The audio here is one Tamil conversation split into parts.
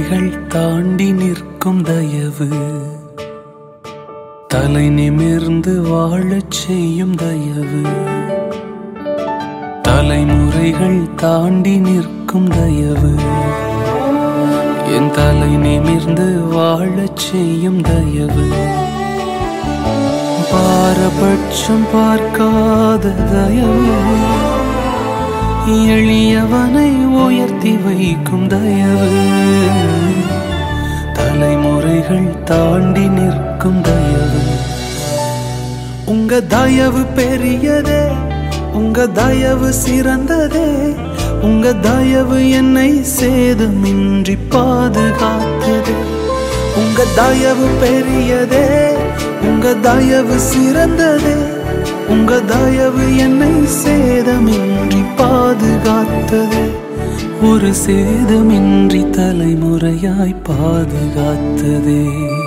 தலைமுறைகள் தாண்டி நிற்கும் தயவு தலை நிமிர்ந்து வாழச் செய்யும் தயவு தலைமுறைகள் தாண்டி நிற்கும் தயவு என் தலை நிமிர்ந்து வாழச் செய்யும் தயவு பாரபட்சம் பார்க்காத தயவு எளியவனை உயர்த்தி வைக்கும் தயவு தலைமுறைகள் தாண்டி நிற்கும் தயவு உங்க தயவு பெரியதே உங்க தயவு சிறந்ததே உங்க தயவு என்னை சேதமின்றி பாதுகாத்தது உங்க தயவு பெரியதே உங்க தயவு சிறந்ததே உங்க தயவு என்னை சேதமின்றி பாதுகாத்தது ஒரு சேதமின்றி தலைமுறையாய் பாதுகாத்ததே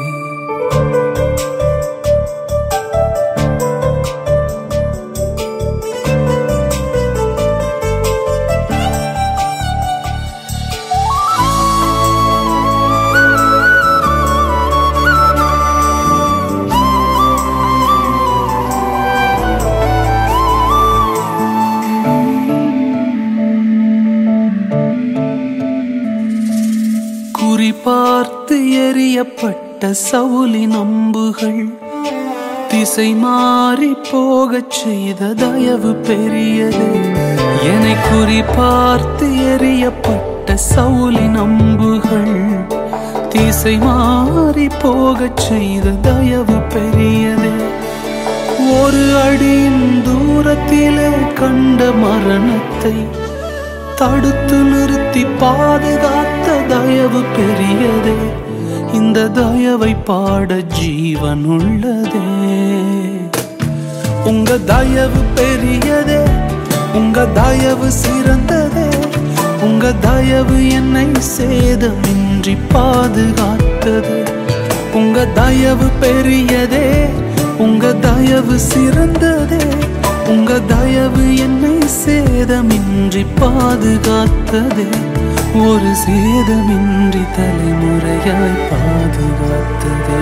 குறிபார்த்து எறியப்பட்ட சவுலின் அம்புகள் திசை மாறி போகச் செய்த தயவு பெரியது என்னை குறிபார்த்து எறியப்பட்ட சவுலின் அம்புகள் திசை மாறி போகச் செய்த தயவு பெரியது ஒரு அடியின் தூரத்திலே கண்ட மரணத்தை தடுத்து நிறுத்தி பாதுகாத்த தயவு பெரியதே இந்த தயவை பாட ஜீவன் உள்ளதே உங்க தயவு பெரியதே உங்க தயவு சிறந்ததே உங்க தயவு என்னை சேதமின்றி பாதுகாத்தது உங்க தயவு பெரியதே உங்க தயவு சிறந்ததே உங்க தயவு என்னை சேதமின்றி பாதுகாத்ததே ஒரு சேதமின்றி தலைமுறையாய் பாதுகாத்ததே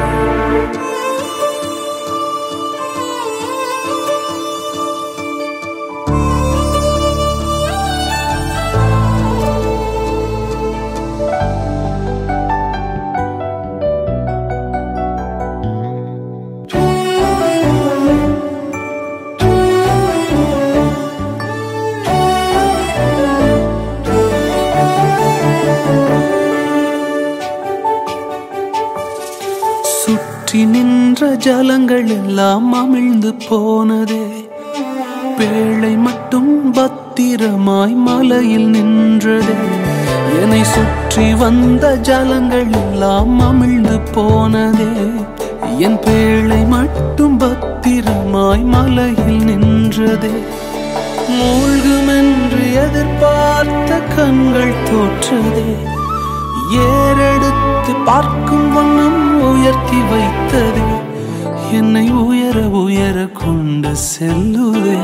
சுற்றி நின்ற ஜலங்கள் எல்லாம் அமிழ்ந்து போனதே பேழை மட்டும் பத்திரமாய் மலையில் நின்றதே என்னை சுற்றி வந்த ஜலங்கள் எல்லாம் அமிழ்ந்து போனதே என் பேழை மட்டும் பத்திரமாய் மலையில் நின்றதே மூழ்குமென்று எதிர்பார்த்த கண்கள் தோற்றதே ஏறெடுத்து பார்க்கும் வண்ணம் உயர்த்தி வைத்ததே என்னை உயர உயர கொண்டு செல்லுதே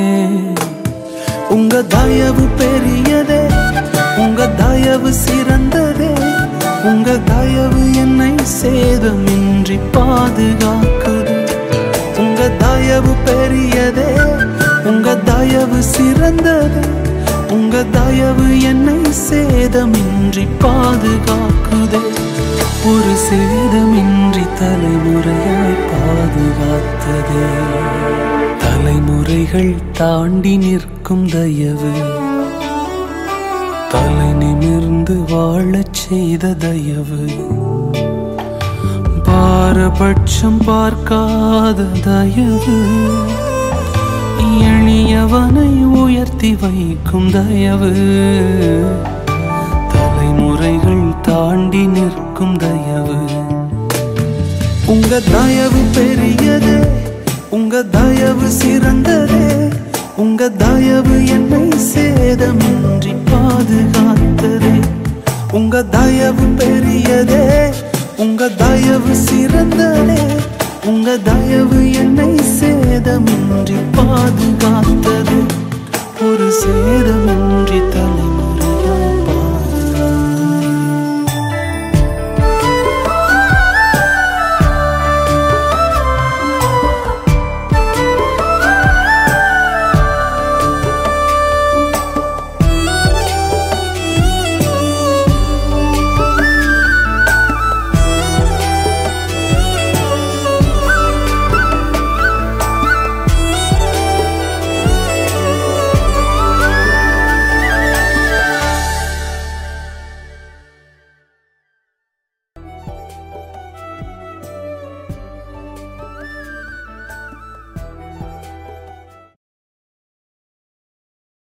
உங்க தயவு பெரியதே உங்க தயவு சிறந்ததே உங்க தயவு என்னை சேதமின்றி பாதுகாக்குது உங்க தயவு பெரியதே உங்க தயவு சிறந்ததே உங்க தயவு என்னை சேதமின்றி பாதுகாக்குதே ஒரு சேதமின்றி தலைமுறையாய் பாதுகாத்ததே தலைமுறைகள் தாண்டி நிற்கும் தயவு தலை நிமிர்ந்து வாழச் செய்த தயவு பாரபட்சம் பார்க்காத தயவு எளியவனை உயர்த்தி வைக்கும் தயவு தலைமுறைகள் தாண்டி நிற்கும் தயவு உங்க தயவு பெரியது உங்க தயவு சிறந்ததே உங்க தயவு என்னை சேதமின்றி பாதுகாத்ததே உங்க தயவு பெரியதே உங்க தயவு சிறந்ததே உங்க தயவு என்னை சேதமின்றி பாதுகாத்தது ஒரு சேதம்